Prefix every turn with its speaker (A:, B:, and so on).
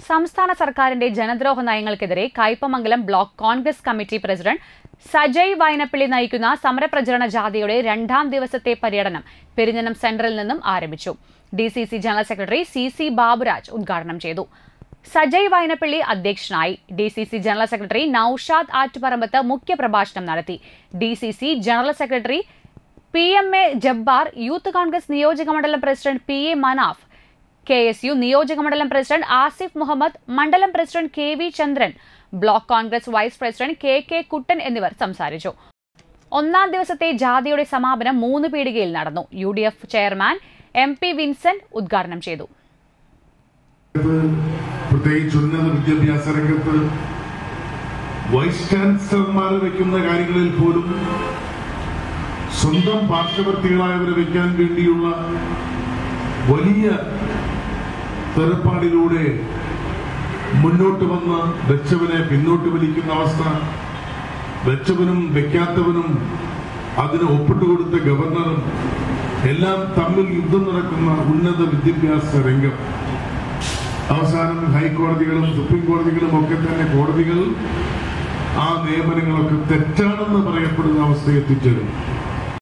A: സംസ്ഥാന സർക്കാരിന്റെ ജനദ്രോഹ നയങ്ങൾക്കെതിരെ Kaipamangalam block Congress committee president Sajay Vainappilly നയിക്കുന്ന സമരപ്രചരണ ജാഥയുടെ രണ്ടാം ദിവസത്തെ പര്യടനം പെരിഞ്ഞനം സെന്ററിൽ നിന്നും ആരംഭിച്ചു D C C general secretary C C Baburaj ഉദ്ഘാടനം ചെയ്തു സജയ് വൈനപ്പള്ളി അധ്യക്ഷനായി D C C general secretary Noushad Attuparambath മുഖ്യപ്രഭാഷണം നടത്തി D C C general secretary P M A Jabbar youth Congress നിയോജക മണ്ഡലം president P A Manaf K S U നിയോജക മണ്ഡലം പ്രസിഡന്റ് ആസിഫ് മുഹമ്മദ് മണ്ഡലം president K V Chandran block Congress vice president K K Kuttan എന്നിവർ സംസാരിച്ചു ഒന്നാം ദിവസത്തെ ജാഥയുടെ സമാപനം മൂന്ന് പീടികയിൽ നടന്നു U D F chairman M P Vincent ഉദ്ഘാടനം ചെയ്തു
B: പ്രത്യേകിച്ച് ഉന്നത വിദ്യാഭ്യാസ രംഗത്ത് വൈസ് ചാൻസലർമാർ വെക്കുന്ന കാര്യങ്ങളിൽ പോലും സ്വന്തം പാർശ്വവർത്തികളായവരെ വെക്കാൻ വേണ്ടിയുള്ള വലിയ തെരപ്പാടിലൂടെ മുന്നോട്ട് വന്ന് വെച്ചവനെ പിന്നോട്ട് വലിക്കുന്ന അവസ്ഥ വെച്ചവനും വെക്കാത്തവനും അതിന് ഒപ്പിട്ട് കൊടുത്ത ഗവർണറും എല്ലാം തമ്മിൽ യുദ്ധം നടക്കുന്ന ഉന്നത വിദ്യാഭ്യാസ രംഗം അവസാനം ഹൈക്കോടതികളും സുപ്രീം കോടതികളും ഒക്കെ തന്നെ കോടതികൾ ആ നിയമനങ്ങളൊക്കെ തെറ്റാണെന്ന് പറയപ്പെടുന്ന അവസ്ഥ എത്തിച്ചേരും